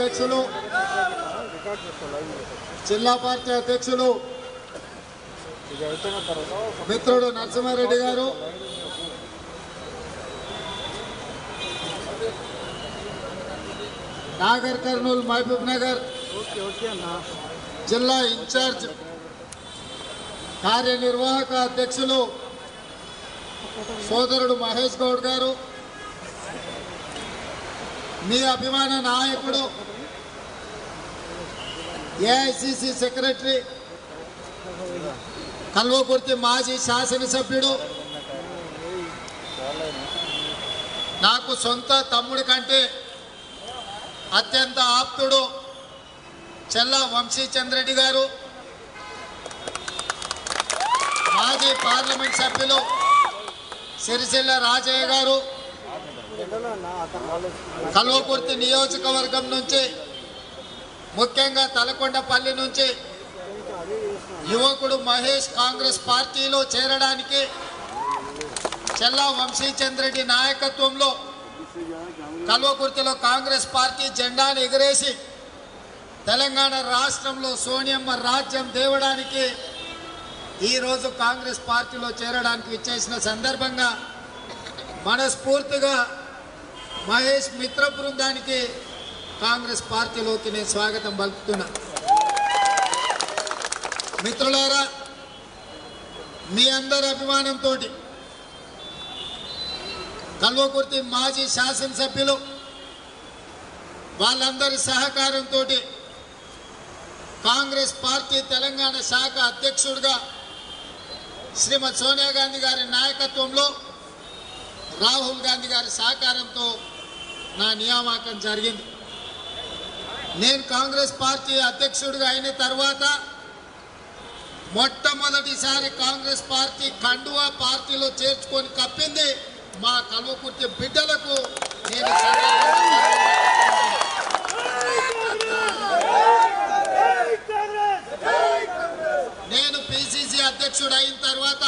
అధ్యక్షులు జిల్లా పార్టీ అధ్యక్షులు మిత్రుడు నరసింహారెడ్డి గారు నాగర్ కర్నూలు మహబూబ్ నగర్ జిల్లా ఇన్ఛార్జ్ కార్యనిర్వాహక అధ్యక్షులు సోదరుడు మహేష్ గౌడ్ గారు మీ అభిమాన నాయకుడు ఏఐసిసి సెక్రటరీ కల్వకుర్తి మాజీ శాసనసభ్యుడు నాకు సొంత తమ్ముడి కంటే అత్యంత ఆప్తుడు చెల్లా వంశీచంద్రెడ్డి గారు మాజీ పార్లమెంట్ సభ్యులు సిరిసిల్ల రాజయ్య గారు కల్వకుర్తి నియోజకవర్గం నుంచి ముఖ్యంగా తలకొండపల్లి నుంచి యువకుడు మహేష్ కాంగ్రెస్ పార్టీలో చేరడానికి చెల్లా వంశీచంద్రెడ్డి నాయకత్వంలో కల్వకుర్తిలో కాంగ్రెస్ పార్టీ జెండాను ఎగరేసి తెలంగాణ రాష్ట్రంలో సోనియమ్మ రాజ్యం దేవడానికి ఈరోజు కాంగ్రెస్ పార్టీలో చేరడానికి విచ్చేసిన సందర్భంగా మనస్ఫూర్తిగా మహేష్ మిత్ర బృందానికి కాంగ్రెస్ పార్టీలోకి నేను స్వాగతం పలుకుతున్నా మిత్రులారా మీ అందరి అభిమానంతో కల్వకుర్తి మాజీ శాసనసభ్యులు వాళ్ళందరి సహకారంతో కాంగ్రెస్ పార్టీ తెలంగాణ శాఖ అధ్యక్షుడిగా శ్రీమతి సోనియా గాంధీ గారి నాయకత్వంలో రాహుల్ గాంధీ గారి సహకారంతో నా నియామకం జరిగింది నేను కాంగ్రెస్ పార్టీ అధ్యక్షుడిగా అయిన తర్వాత మొట్టమొదటిసారి కాంగ్రెస్ పార్టీ కండువా పార్టీలో చేర్చుకొని కప్పింది మా కల్వకుర్తి బిడ్డలకు నేను ఈ సందర్భంగా నేను పిసిసి అధ్యక్షుడు అయిన తర్వాత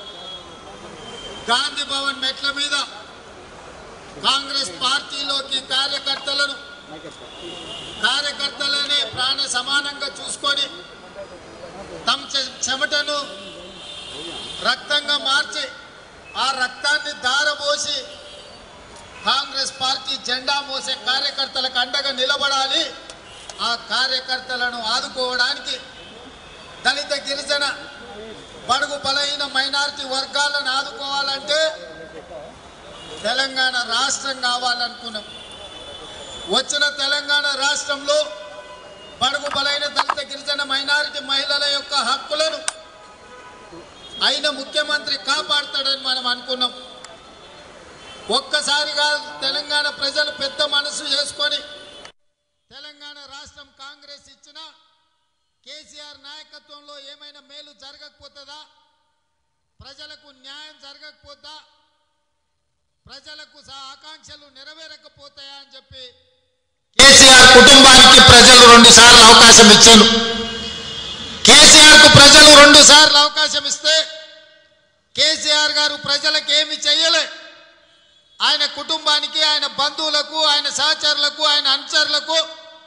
గాంధీ భవన్ మెట్ల మీద కాంగ్రెస్ పార్టీలోకి కార్యకర్తలను కార్యకర్తలనే ప్రాణ సమానంగా చూసుకొని తమ చె- చెమటను రక్తంగా మార్చి ఆ రక్తాన్ని దారబోసి కాంగ్రెస్ పార్టీ జెండా మోసే కార్యకర్తలకు అండగా నిలబడాలి ఆ కార్యకర్తలను ఆదుకోవడానికి దళిత గిరిజన బడుగు బలహీన మైనారిటీ వర్గాలను ఆదుకోవాలంటే తెలంగాణ రాష్ట్రం కావాలనుకున్నాం వచ్చిన తెలంగాణ రాష్ట్రంలో బడుగు బలైన దళిత గిరిజన మైనారిటీ మహిళల యొక్క హక్కులను అయిన ముఖ్యమంత్రి కాపాడతాడని మనం అనుకున్నాం ఒక్కసారిగా తెలంగాణ ప్రజలు పెద్ద మనసు చేసుకొని తెలంగాణ రాష్ట్రం కాంగ్రెస్ ఇచ్చిన కేసీఆర్ నాయకత్వంలో ఏమైనా మేలు జరగకపోతుందా ప్రజలకు న్యాయం జరగకపోతా ప్రజలకు సా ఆకాంక్షలు నెరవేరకపోతాయా అని చెప్పి కేసీఆర్ కుటుంబానికి ప్రజలు రెండు సార్లు అవకాశం ఇచ్చారు కేసీఆర్ కు ప్రజలు రెండు సార్లు అవకాశం ఇస్తే కేసీఆర్ గారు ప్రజలకు ఏమి చేయలే ఆయన కుటుంబానికి ఆయన బంధువులకు ఆయన సహచరులకు ఆయన అనుచరులకు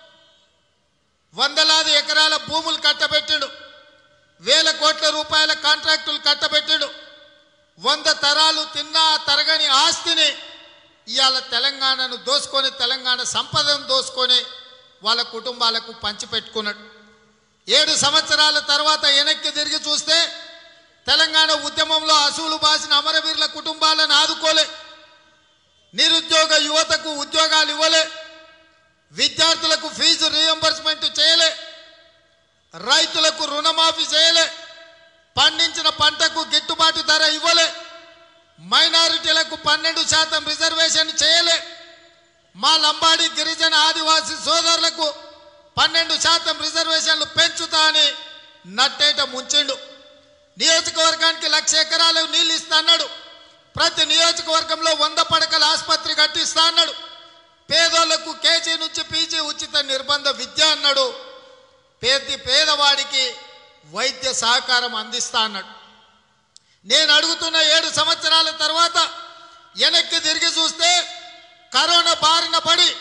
వందలాది ఎకరాల భూములు కట్టబెట్టాడు వేల కోట్ల రూపాయల కాంట్రాక్టులు కట్టబెట్టాడు వంద తరాలు తిన్నా తరగని ఆస్తిని ఇవాళ తెలంగాణను దోసుకొని తెలంగాణ సంపదను దోసుకొని వాళ్ళ కుటుంబాలకు పంచిపెట్టుకున్నాడు ఏడు సంవత్సరాల తర్వాత వెనక్కి తిరిగి చూస్తే తెలంగాణ ఉద్యమంలో అసూలు బాసిన అమరవీరుల కుటుంబాలను ఆదుకోలే నిరుద్యోగ యువతకు ఉద్యోగాలు ఇవ్వలే విద్యార్థులకు ఫీజు రీఎంబర్స్మెంట్ చేయలే రైతులకు రుణమాఫీ చేయలే పండించిన పంటకు గిట్టుబాటు ధర ఇవ్వలే మైనారిటీలకు పన్నెండు శాతం రిజర్వేషన్ చేయలే మా లంబాడి గిరిజన ఆదివాసీ సోదరులకు పన్నెండు శాతం రిజర్వేషన్లు పెంచుతా అని నట్టేట ముంచిండు నియోజకవర్గానికి లక్ష ఎకరాలు నీళ్ళు ఇస్తా అన్నాడు ప్రతి నియోజకవర్గంలో వంద పడకల ఆసుపత్రి కట్టిస్తా అన్నాడు పేదోళ్లకు కేజీ నుంచి పీజీ ఉచిత నిర్బంధ విద్య అన్నాడు పేద పేదవాడికి వైద్య సహకారం అందిస్తా అన్నాడు నేను అడుగుతున్న ఏడు సంవత్సరాల తర్వాత వెనక్కి తిరిగి చూస్తే కరోనా బారిన పడి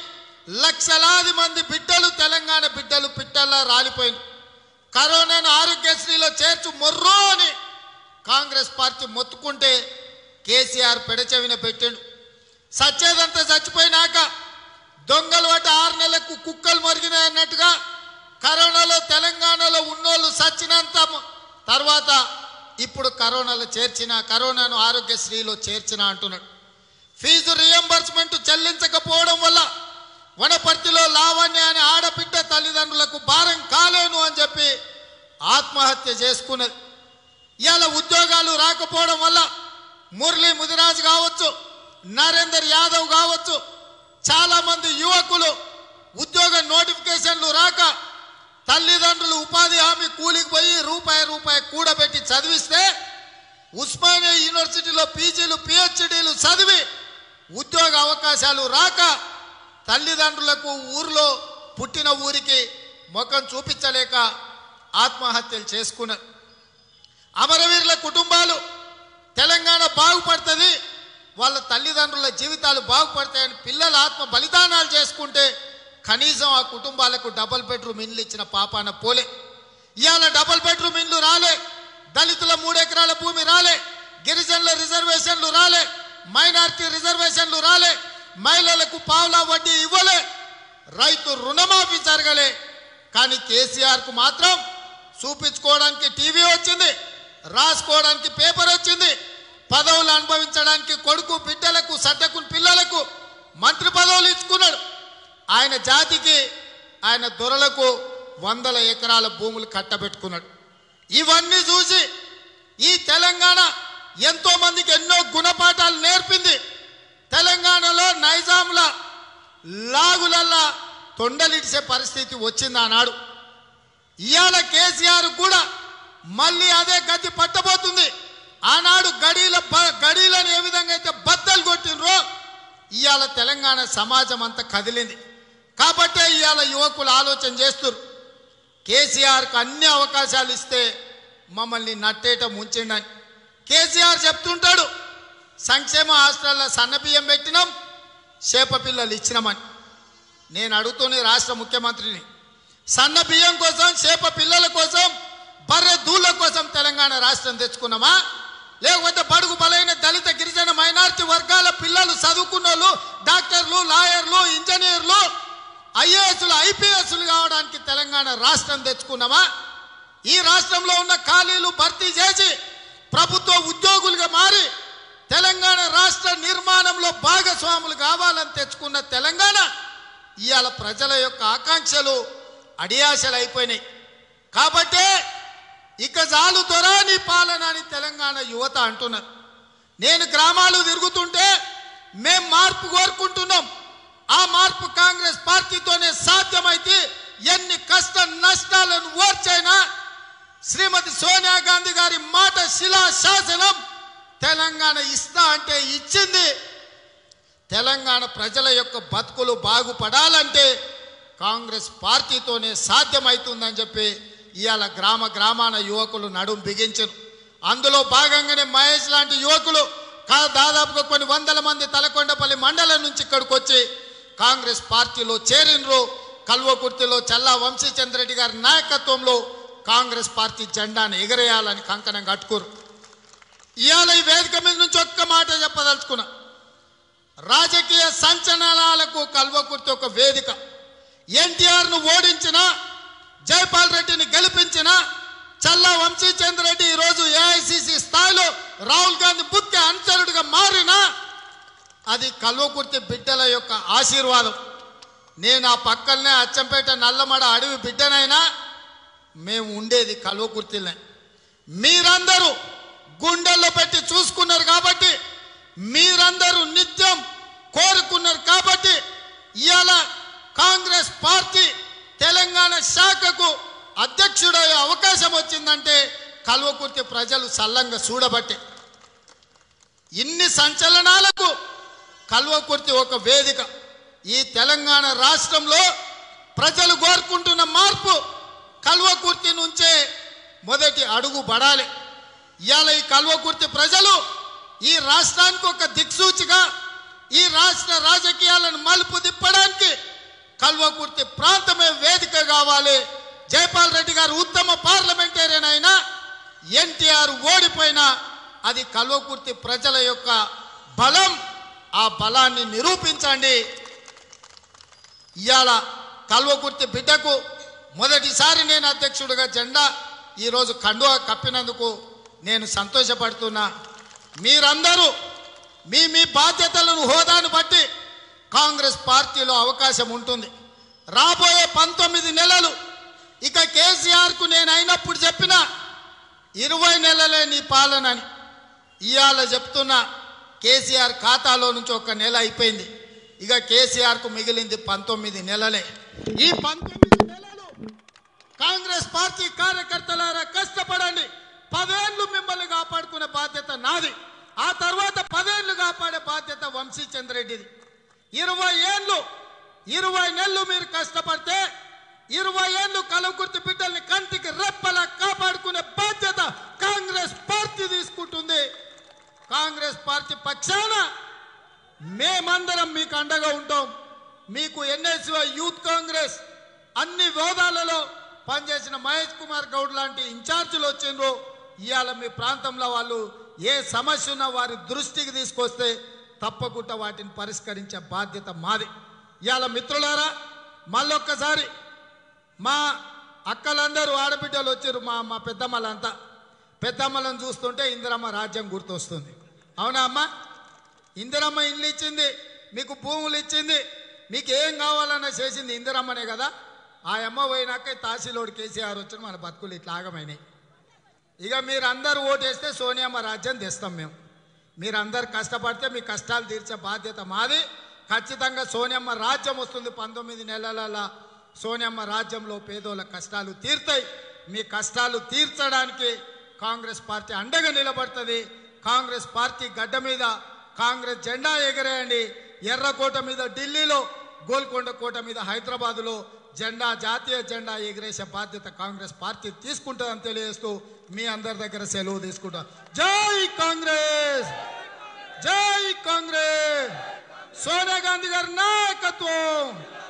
లక్షలాది మంది బిడ్డలు తెలంగాణ బిడ్డలు పిట్టల్లా రాలిపోయింది కరోనాను ఆరోగ్యశ్రీలో చేర్చు మొర్రో అని కాంగ్రెస్ పార్టీ మొత్తుకుంటే కేసీఆర్ పెడచెవిన పెట్టాడు సచ్చేదంతా చచ్చిపోయినాక దొంగలు పడ్డ ఆరు నెలలకు కుక్కలు మరిగినాయి అన్నట్టుగా కరోనాలో తెలంగాణలో ఉన్నోళ్ళు సచ్చినంత మ- తర్వాత ఇప్పుడు కరోనాలో చేర్చిన కరోనాను ఆరోగ్యశ్రీలో చేర్చిన అంటున్నాడు ఫీజు రియంబర్స్మెంట్ చెల్లించకపోవడం వల్ల వనపర్తిలో లావణ్య అనే ఆడబిడ్డ తల్లిదండ్రులకు భారం కాలేను అని చెప్పి ఆత్మహత్య చేసుకున్నది ఇవాళ ఉద్యోగాలు రాకపోవడం వల్ల మురళీ ముదిరాజ్ కావచ్చు నరేందర్ యాదవ్ కావచ్చు చాలా మంది యువకులు ఉద్యోగ నోటిఫికేషన్లు రాక తల్లిదండ్రులు ఉపాధి హామీ కూలికి పోయి రూపాయి రూపాయి కూడబెట్టి చదివిస్తే ఉస్మానియా యూనివర్సిటీలో పీజీలు పిహెచ్డీలు చదివి ఉద్యోగ అవకాశాలు రాక తల్లిదండ్రులకు ఊర్లో పుట్టిన ఊరికి ముఖం చూపించలేక ఆత్మహత్యలు చేసుకున్నారు అమరవీరుల కుటుంబాలు తెలంగాణ బాగుపడుతుంది వాళ్ళ తల్లిదండ్రుల జీవితాలు బాగుపడతాయని పిల్లల ఆత్మ బలిదానాలు చేసుకుంటే కనీసం ఆ కుటుంబాలకు డబుల్ బెడ్రూమ్ ఇండ్లు ఇచ్చిన పాపాన పోలే ఇవాళ డబుల్ బెడ్రూమ్ ఇండ్లు రాలే దళితుల మూడెకరాల భూమి రాలే గిరిజనుల రిజర్వేషన్లు రాలే మైనార్టీ రిజర్వేషన్లు రాలే మహిళలకు పావులా వడ్డీ ఇవ్వలే రైతు రుణమాఫీ జరగలే కానీ కేసీఆర్ కు మాత్రం చూపించుకోవడానికి టీవీ వచ్చింది రాసుకోవడానికి పేపర్ వచ్చింది పదవులు అనుభవించడానికి కొడుకు బిడ్డలకు సడ్డకు పిల్లలకు మంత్రి పదవులు ఇచ్చుకున్నాడు ఆయన జాతికి ఆయన దొరలకు వందల ఎకరాల భూములు కట్టబెట్టుకున్నాడు ఇవన్నీ చూసి ఈ తెలంగాణ ఎంతో మందికి ఎన్నో గుణపాఠాలు నేర్పింది తెలంగాణలో నైజాంల లాగులల్లా తొండలిడిసే పరిస్థితి వచ్చింది ఆనాడు ఇవాళ కేసీఆర్ కూడా మళ్ళీ అదే గతి పట్టబోతుంది ఆనాడు గడీల బ- గడీలను ఏ విధంగా అయితే బద్దలు కొట్టినరో ఇవాళ తెలంగాణ సమాజం అంతా కదిలింది కాబట్టే ఇవాళ యువకులు ఆలోచన చేస్తున్నారు కేసీఆర్కి అన్ని అవకాశాలు ఇస్తే మమ్మల్ని నట్టేట ముంచిండని కేసీఆర్ చెప్తుంటాడు సంక్షేమ హాస్టల్లో సన్నబియ్యం పెట్టినాం చేప పిల్లలు ఇచ్చినామని నేను అడుగుతూనే రాష్ట్ర ముఖ్యమంత్రిని సన్న బియ్యం కోసం చేప పిల్లల కోసం బర్రె దూళ్ళ కోసం తెలంగాణ రాష్ట్రం తెచ్చుకున్నామా లేకపోతే బడుగు బలైన దళిత గిరిజన మైనారిటీ వర్గాల పిల్లలు చదువుకున్న వాళ్ళు డాక్టర్లు లాయర్లు ఇంజనీర్లు ఐఏఎస్లు ఐపీఎస్లు కావడానికి తెలంగాణ రాష్ట్రం తెచ్చుకున్నామా ఈ రాష్ట్రంలో ఉన్న ఖాళీలు భర్తీ చేసి ప్రభుత్వ ఉద్యోగులుగా మారి తెలంగాణ రాష్ట్ర నిర్మాణంలో భాగస్వాములు కావాలని తెచ్చుకున్న తెలంగాణ ఇవాళ ప్రజల యొక్క ఆకాంక్షలు అడియాశలు అయిపోయినాయి కాబట్టే ఇక చాలు దొరా నీ పాలన అని తెలంగాణ యువత అంటున్నారు నేను గ్రామాలు తిరుగుతుంటే మేం మార్పు కోరుకుంటున్నాం ఆ మార్పు కాంగ్రెస్ పార్టీతోనే సాధ్యమైతే ఎన్ని కష్ట నష్టాలను ఓర్చైనా శ్రీమతి సోనియా గాంధీ గారి మాట శిలా శాసనం తెలంగాణ ఇస్తా అంటే ఇచ్చింది తెలంగాణ ప్రజల యొక్క బతుకులు బాగుపడాలంటే కాంగ్రెస్ పార్టీతోనే సాధ్యమవుతుందని చెప్పి ఇవాళ గ్రామ గ్రామాన యువకులు నడుం బిగించరు అందులో భాగంగానే మహేష్ లాంటి యువకులు కా- దాదాపుగా కొన్ని వందల మంది తలకొండపల్లి మండలం నుంచి ఇక్కడికి వచ్చి కాంగ్రెస్ పార్టీలో చేరినరు కల్వకుర్తిలో చల్లా వంశీచంద్రెడ్డి గారి నాయకత్వంలో కాంగ్రెస్ పార్టీ జెండాను ఎగరేయాలని కంకణం కట్టుకోరు ఇవాళ ఈ వేదిక మీద నుంచి ఒక్క మాట చెప్పదలుచుకున్నా రాజకీయ సంచలనాలకు కల్వకుర్తి ఒక వేదిక ఎన్టీఆర్ ను ఓడించిన జైపాల్ రెడ్డిని గెలిపించిన చల్లా వంశీచంద్రెడ్డి ఈరోజు ఏఐసిసి స్థాయిలో రాహుల్ గాంధీ ముఖ్య అనుచరుడిగా మారిన అది కల్వకుర్తి బిడ్డల యొక్క ఆశీర్వాదం నేను ఆ పక్కనే అచ్చంపేట నల్లమడ అడవి బిడ్డనైనా మేము ఉండేది కల్వకుర్తిలో మీరందరూ గుండెల్లో పెట్టి చూసుకున్నారు కాబట్టి మీరందరూ నిత్యం కోరుకున్నారు కాబట్టి ఇవాళ కాంగ్రెస్ పార్టీ తెలంగాణ శాఖకు అధ్యక్షుడయ్యే అవకాశం వచ్చిందంటే కల్వకుర్తి ప్రజలు సల్లంగా చూడబట్టే ఇన్ని సంచలనాలకు కల్వకుర్తి ఒక వేదిక ఈ తెలంగాణ రాష్ట్రంలో ప్రజలు కోరుకుంటున్న మార్పు కల్వకుర్తి నుంచే మొదటి అడుగు పడాలి ఇవాళ ఈ కల్వకుర్తి ప్రజలు ఈ రాష్ట్రానికి ఒక దిక్సూచిగా ఈ రాష్ట్ర రాజకీయాలను మలుపు తిప్పడానికి కల్వకుర్తి ప్రాంతమే వేదిక కావాలి జైపాల్ రెడ్డి గారు ఉత్తమ పార్లమెంటేరియన్ అయినా ఎన్టీఆర్ ఓడిపోయినా అది కల్వకుర్తి ప్రజల యొక్క బలం ఆ బలాన్ని నిరూపించండి ఇవాళ కల్వకుర్తి బిడ్డకు మొదటిసారి నేను అధ్యక్షుడిగా జెండా ఈరోజు కండువా కప్పినందుకు నేను సంతోషపడుతున్నా మీరందరూ మీ మీ బాధ్యతలను హోదాను బట్టి కాంగ్రెస్ పార్టీలో అవకాశం ఉంటుంది రాబోయే పంతొమ్మిది నెలలు ఇక కేసీఆర్కు నేను అయినప్పుడు చెప్పిన ఇరవై నెలలే నీ పాలనని ఇవాళ చెప్తున్నా కేసీఆర్ ఖాతాలో నుంచి ఒక నెల అయిపోయింది ఇక కేసీఆర్కు మిగిలింది పంతొమ్మిది నెలలే ఈ పంతొమ్మిది నెలలు కాంగ్రెస్ పార్టీ కార్యకర్తలారా కష్టపడండి పదేళ్లు మిమ్మల్ని కాపాడుకునే బాధ్యత నాది ఆ తర్వాత పదేళ్లు కాపాడే బాధ్యత వంశీ చంద్రెడ్డిది ఇరవై ఏళ్ళు ఇరవై నెలలు మీరు కష్టపడితే ఇరవై ఏళ్ళు కలవకుర్తి బిడ్డల్ని కంటికి రెప్పలా కాపాడుకునే బాధ్యత కాంగ్రెస్ పార్టీ తీసుకుంటుంది కాంగ్రెస్ పార్టీ పక్షాన మేమందరం మీకు అండగా ఉంటాం మీకు ఎన్ఎస్వై యూత్ కాంగ్రెస్ అన్ని హోదాలలో పనిచేసిన మహేష్ కుమార్ గౌడ్ లాంటి ఇన్ఛార్జీలు వచ్చిండ్రు ఇవాళ మీ ప్రాంతంలో వాళ్ళు ఏ సమస్య ఉన్నా వారి దృష్టికి తీసుకొస్తే తప్పకుండా వాటిని పరిష్కరించే బాధ్యత మాది ఇవాళ మిత్రులారా మళ్ళొక్కసారి మా అక్కలందరూ ఆడబిడ్డలు వచ్చారు మా మా పెద్దమ్మలంతా పెద్దమ్మలను చూస్తుంటే ఇందిరమ్మ రాజ్యం గుర్తొస్తుంది అవునా అమ్మా ఇందిరమ్మ ఇల్లు ఇచ్చింది మీకు భూములు ఇచ్చింది మీకు ఏం కావాలన్నా చేసింది ఇందిరమ్మనే కదా ఆ అమ్మ పోయినాక తహసీలోడు కేసీఆర్ వచ్చిన మన బతుకులు ఇట్లా ఆగమైనాయి ఇక మీరు అందరూ ఓటేస్తే సోనియమ్మ రాజ్యం తెస్తాం మేము మీరు అందరు కష్టపడితే మీ కష్టాలు తీర్చే బాధ్యత మాది ఖచ్చితంగా సోనియమ్మ రాజ్యం వస్తుంది పంతొమ్మిది నెలల సోనియమ్మ రాజ్యంలో పేదోళ్ళ కష్టాలు తీరుతాయి మీ కష్టాలు తీర్చడానికి కాంగ్రెస్ పార్టీ అండగా నిలబడుతుంది కాంగ్రెస్ పార్టీ గడ్డ మీద కాంగ్రెస్ జెండా ఎగరేయండి ఎర్రకోట మీద ఢిల్లీలో గోల్కొండ కోట మీద హైదరాబాదులో జెండా జాతీయ జెండా ఎగిరేసే బాధ్యత కాంగ్రెస్ పార్టీ తీసుకుంటుందని తెలియజేస్తూ మీ అందరి దగ్గర సెలవు తీసుకుంటా జై కాంగ్రెస్ జై కాంగ్రెస్ సోనియా గాంధీ గారి నాయకత్వం